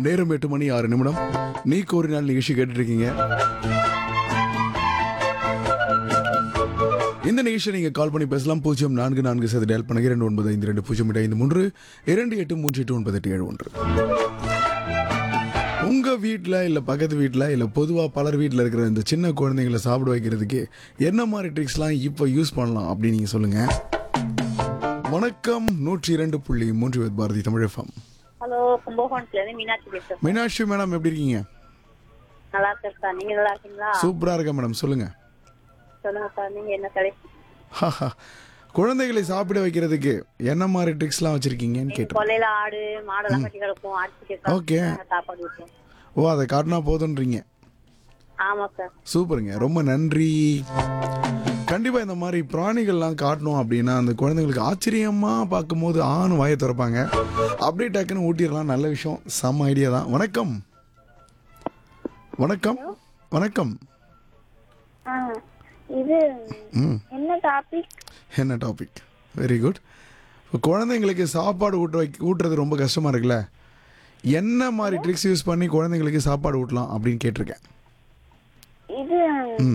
நேரம் எட்டு மணி ஆறு நிமிடம் நீ கோரினால் நிகழ்ச்சி கேட்டுட்டு இருக்கீங்க இந்த நிகழ்ச்சியை நீங்க கால் பண்ணி பேசலாம் பூஜ்ஜியம் நான்கு நான்கு சது டயல் பண்ணுங்க இரண்டு ஒன்பது ஐந்து ரெண்டு பூஜ்ஜியம் எட்டு ஐந்து மூன்று இரண்டு எட்டு மூன்று எட்டு ஒன்பது எட்டு ஏழு ஒன்று உங்க வீட்டில் இல்லை பக்கத்து வீட்டில் இல்லை பொதுவாக பலர் வீட்டில் இருக்கிற இந்த சின்ன குழந்தைங்களை சாப்பிட வைக்கிறதுக்கு என்ன மாதிரி ட்ரிக்ஸ்லாம் இப்போ யூஸ் பண்ணலாம் அப்படின்னு நீங்கள் சொல்லுங்க வணக்கம் நூற்றி இரண்டு புள்ளி மூன்று with Bharathi Tamil FM hello கும்பகோணத்துல இருந்து மீனாட்சி பேசுறேன் மீனாட்சி மேடம் எப்படி இருக்கீங்க நல்லா இருக்கேன் சார் நீங்க நல்லா இருக்கீங்களா சூப்பராக இருக்கேன் மேடம் சொல்லுங்க சொல்லுங்க சார் நீங்க என்ன கடை ஹாஹா. குழந்தைகளை சாப்பிட வைக்கிறதுக்கு என்ன மாதிரி ட்ரிக்ஸ்லாம் வச்சிருக்கீங்கன்னு கேட்டோம் கொல்லையில ஆடு மாடெல்லாம் கட்டி கிடக்கும் ஆட்டு Okay. சாப்பாடு வைப்போம் ஓ அதை காட்டினா போதுன்றீங்க ஆமா சார் சூப்பருங்க ரொம்ப நன்றி கண்டிப்பா இந்த மாதிரி பிராணிகள்லாம் காட்டணும் அப்படின்னா அந்த குழந்தைங்களுக்கு ஆச்சரியமா பார்க்கும்போது ஆண் வாயை திறப்பாங்க அப்படியே டக்குன்னு ஊட்டிடலாம் நல்ல விஷயம் செம்ம ஐடியா தான் வணக்கம் வணக்கம் வணக்கம் ஆ, இது ம் என்ன டாபிக் என்ன டாபிக் வெரி குட் இப்போ குழந்தைங்களுக்கு சாப்பாடு ஊட்ட வைக்க ஊட்டுறது ரொம்ப கஷ்டமா இருக்குல்ல என்ன மாதிரி ட்ரிக்ஸ் யூஸ் பண்ணி குழந்தைங்களுக்கு சாப்பாடு ஊட்டலாம் அப்படின்னு கேட்டிருக்கேன் இது ம்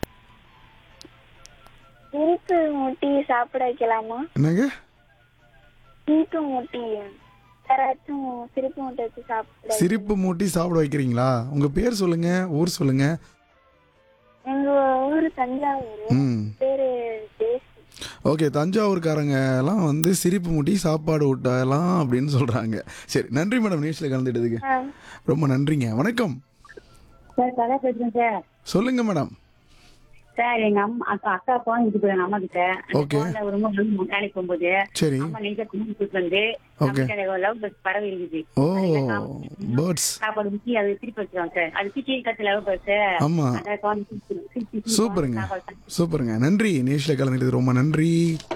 சிரிப்பு மூட்டி சாப்பிட வைக்கலாமா என்னங்க சிரிப்பு மூட்டி யாராச்சும் சிரிப்பு மூட்டை வச்சு சாப்பிட சிரிப்பு மூட்டி சாப்பிட வைக்கிறீங்களா உங்க பேர் சொல்லுங்க ஊர் சொல்லுங்க எங்க ஊரு தஞ்சாவூர் ம் பேரு தேசி ஓகே தஞ்சாவூர்காரங்க எல்லாம் வந்து சிரிப்பு மூட்டி சாப்பாடு ஊட்டலாம் அப்படின்னு சொல்றாங்க சரி நன்றி மேடம் நியூஸ்ல கலந்துட்டதுக்கு ஆ, ரொம்ப நன்றிங்க வணக்கம் சார் கதை பேசுறேன் சார் சொல்லுங்க மேடம் சார் எங்க அம்மா அக்கா அக்கா போன் இருக்கு எங்க அம்மா கிட்ட அந்த Okay. போன்ல ஒரு மூணு நாள் வேலைக்கு போகும்போது சரி அம்மா நெஞ்ச கும்பிட்டு கூட்டு வந்து Okay. நமக்கு லவ் பஸ் பறவை இருக்குது ஓ பேர்ட்ஸ் சாப்பாடு ஊற்றி அது திருப்பி வச்சிருவாங்க சார் அது கிச்சி கத்து லவ் பஸ் ஆமா அந்த குழந்தை சிரிச்சு- சிரிச்சு- சிரிச்சு சூப்பருங்க சாப்பாடு சூப்பருங்க நன்றி நியூஸ்ல கலந்துட்டது ரொம்ப நன்றி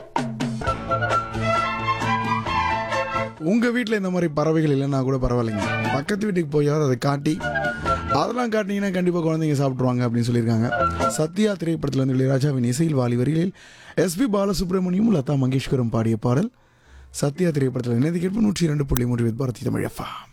உங்க வீட்ல இந்த மாதிரி பறவைகள் இல்லைன்னா கூட பரவாயில்லைங்க பக்கத்து வீட்டுக்கு போயாவது அதை காட்டி அதெல்லாம் காட்டினீங்கன்னா கண்டிப்பா குழந்தைங்க சாப்பிட்ருவாங்க அப்படின்னு சொல்லியிருக்காங்க சத்யா திரைப்படத்தில் வந்து இளையராஜாவின் இசையில் வாலி வரிகளில் எஸ்பி பாலசுப்ரமணியம் லதா மங்கேஷ்வரம் பாடிய பாடல் சத்யா திரைப்படத்தில் இணைந்து கேட்பு நூற்றி இரண்டு புள்ளி மூன்று வித் பாரதி தமிழ் எஃப்எம்